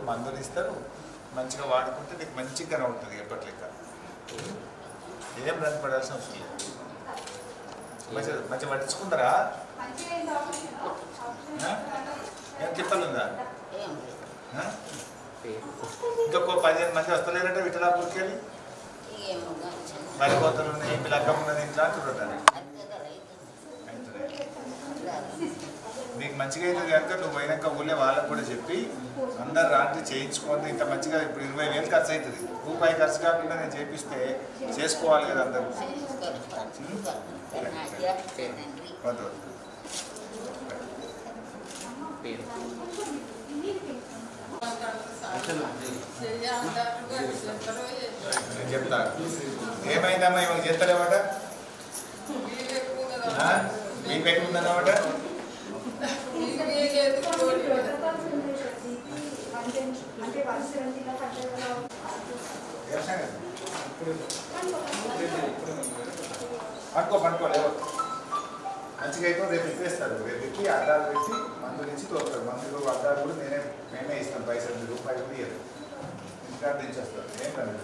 మందులు ఇస్తారు మంచిగా వాడుకుంటే నీకు మంచిగా ఉంటుంది ఎప్పటి లెక్క ఏం రన్ పడాల్సిన అవసరం లేదు మంచిగా మంచిగా పట్టించుకుంటారా ఆ? ఏం తిప్పలు ఉందా ఏం లేదు ఆ? ఇంకొక పదిహేను మంది వస్తలేరంటే విఠలాపూర్కి వెళ్ళి ఏమో కానీ మరి కోతలు ఉన్నాయి పిల్లకం ఉన్నది ఇంట్లో అంటున్నారు అంతే కదా అవుతుంది అవుతుంది. నీకు మంచిగా అయితే కనుక నువ్వు పోయినాక ఊళ్ళో వాళ్ళకు కూడా చెప్పి అందరు రాత్రి చేయించుకోండి ఇంత మంచిగా ఇప్పుడు ఇరవై వేలు ఖర్చు అవుతుంది రూపాయి ఖర్చు కాకుండా నేను చేపిస్తే చేసుకోవాలి కదా అందరూ చేసుకోవాలి చేసుకోవాలి నాకు తండ్రి వద్దు వద్దు. నేను చెప్తాను ఏమైందమ్మా ఇవాళ చేస్తారేమాట మీ పెట్టి ఉందన్నమాట అంటే వన్ సెవెంటీలో పడ్డా ఏం సంగతి? పనుకో పనుకో లేవు మంచిగా అయితే రేపు ఇప్పేస్తారు రేపు ఎక్కి అద్దాలు పెట్టి మందు నుంచి తోస్తారు మందులు అద్దాలు కూడా నేనే మేమే ఇస్తాం పైసలు మీరు రూపాయలు కూడా ఇయ్యరు ఇంటికాడ దించేస్తారు ఏం కాదు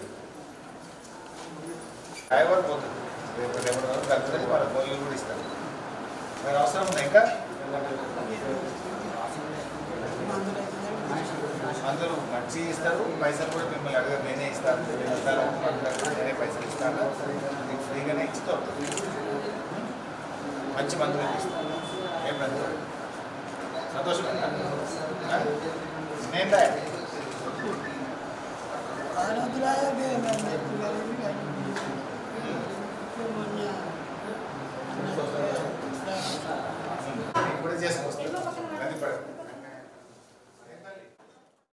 డ్రైవర్ పోతుంది రేపు రేపు వరకు కలుపుతుంది వాళ్ళ గోళ్ళు కూడా ఇస్తారు మరి అవసరం ఉందా ఇంకా మందులు మంచి ఇస్తారు పైసలు కూడా మిమ్మల్ని అడగరు నేనే ఇస్తాను అద్దాలు మందులకు కూడా నేనే పైసలు ఇస్తాను మీకు ఫ్రీగానే ఇచ్చి తోపుతాను మంచి మందులు ఇస్తాను ఏం మందు సంతోషం నేను ఆయన వద్దురా, నేను చెప్పి